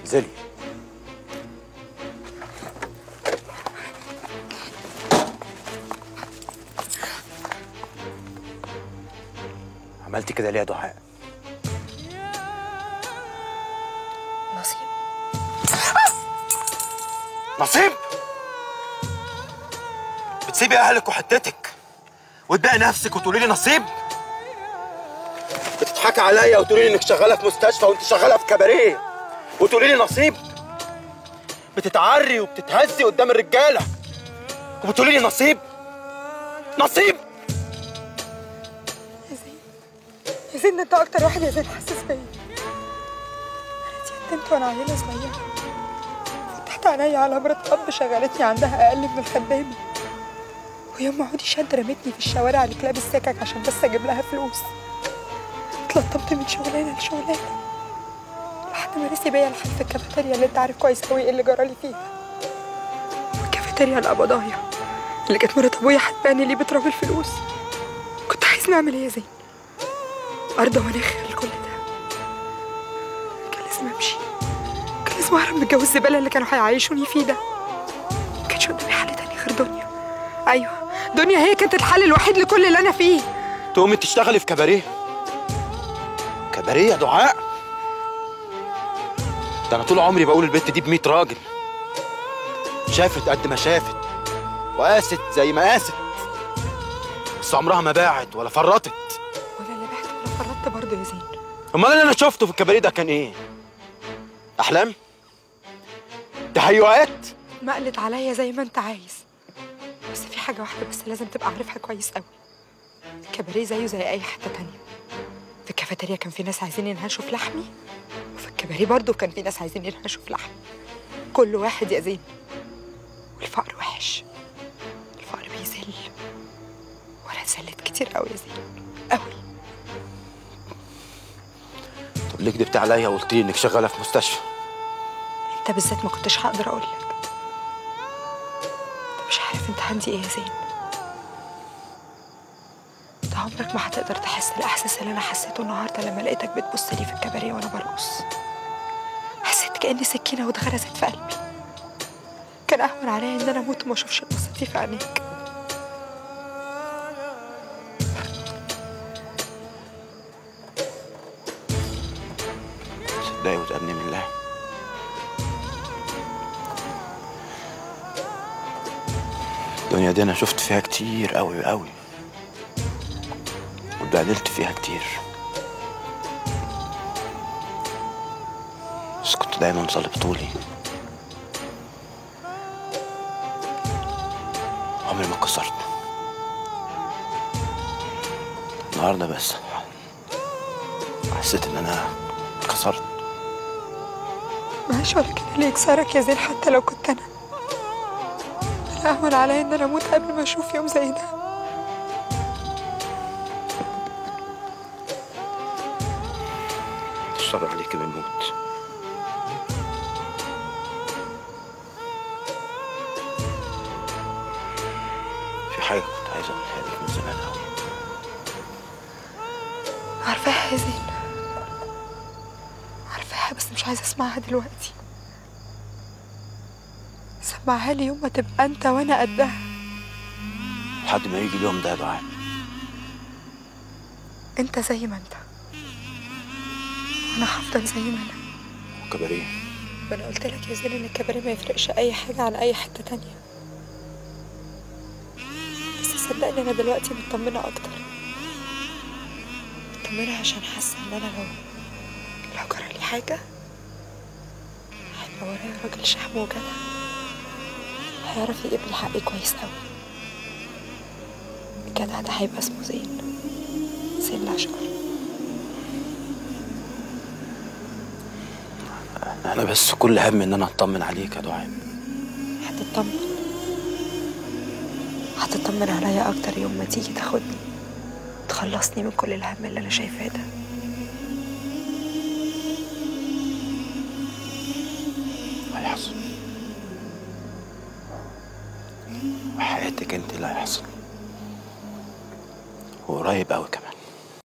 انزلي عملتي كده ليه يا دعاء؟ نصيب نصيب بتسيبي اهلك وحتتك وتبيعي نفسك وتقولي لي نصيب بتضحكي عليا وتقولي لي انك شغاله في مستشفى وانت شغاله في كباريه وتقولي لي نصيب بتتعري وبتتهزي قدام الرجاله وبتقولي لي نصيب نصيب يا زين يا زين ده انت اكتر واحد يا زين حاسس بيا انا اتيتمت وانا عيله صغيره فتحت عينيا على مرات اب شغلتني عندها اقل من الخدامه ويوم عودي شد رمتني في الشوارع لكلاب السكك عشان بس اجيب لها فلوس اتلطمت من شغلانه لشغلانه لحد ما رسي بيا الحال في الكافيتيريا اللي انت عارف كويس قوي ايه اللي جرالي فيها والكافيتيريا القبضايه اللي كانت مرات ابويا حتباني ليه بتراب الفلوس كنت عايز نعمل ايه يا زين ارضى ونخر لكل ده كان لازم امشي كان لازم اهرب من الجو الزباله اللي كانوا هيعيشوني فيه ده ما كانش قدامي حل تاني غير دنيا ايوه دنيا هي كانت الحل الوحيد لكل اللي انا فيه تقومي تشتغلي في كباريه كباريه يا دعاء ده انا طول عمري بقول البت دي ب 100 راجل شافت قد ما شافت وقاست زي ما قاست بس عمرها ما باعت ولا فرطت ولا اللي بعت ولا فرطت برضه يا زين امال اللي انا شفته في الكباريه ده كان ايه احلام تهيؤات مقلت عليا زي ما انت عايز بس في حاجه واحده بس لازم تبقى عارفها كويس قوي الكباريه زيه زي اي حته تانية في الكافيتيريا كان في ناس عايزين ينهشوا في لحمي وفي الكباريه برضه كان في ناس عايزين ينهشوا في لحمي كل واحد يا زين والفقر وحش الفقر بيذل وانا اتذلت كتير قوي يا زين قوي طب ليه كدبت عليا وقلت لي انك شغاله في مستشفى انت بالذات ما كنتش هقدر اقول لك انت مش عارف انت عندي ايه يا زين انت عمرك ما هتقدر تحس الاحساس اللي انا حسيته النهارده لما لقيتك بتبص لي في الكباريه وانا برقص حسيت كاني سكينه واتغرزت في قلبي كان اهون عليا ان انا اموت وما اشوفش البصه دي في عينيك صدقي وتأمني من الله الدنيا دي انا شفت فيها كتير قوي قوي واتبهدلت فيها كتير بس كنت دايما ظالم طولي عمري ما اتكسرت النهارده بس حسيت ان انا اتكسرت معلش ولا كده اللي يكسرك يا زين حتى لو كنت انا انا اهون عليا ان انا اموت قبل ما اشوف يوم زي ده الصبر عليك بالموت في حاجة كنت عايز أقولها لك من زمان أوي عارفاها يا زين عارفاها بس مش عايزه اسمعها دلوقتي سمعها لي يوم ما تبقى انت وانا قدها لحد ما يجي اليوم ده يا دعاء انت زي ما انت وانا هفضل زي ما انا وكباريه وانا قلت لك يا زين ان الكباريه ما يفرقش اي حاجه عن اي حته تانية بس صدقني انا دلوقتي مطمنه اكتر مطمنه عشان حاسه ان انا لو لو جرى لي حاجه هيبقى ورايا راجل شحم وجدع هيعرف يجيب لي حقي كويس قوي الجدع ده هيبقى اسمه زين زين العشر أنا بس كل هم إن أنا أطمن عليك يا دعاء هتطمن هتطمن عليا اكتر يوم ما تيجي تاخدني تخلصني من كل الهم اللي انا شايفاه ده هيحصل وحياتك أنت اللي هيحصل وقريب أوي كمان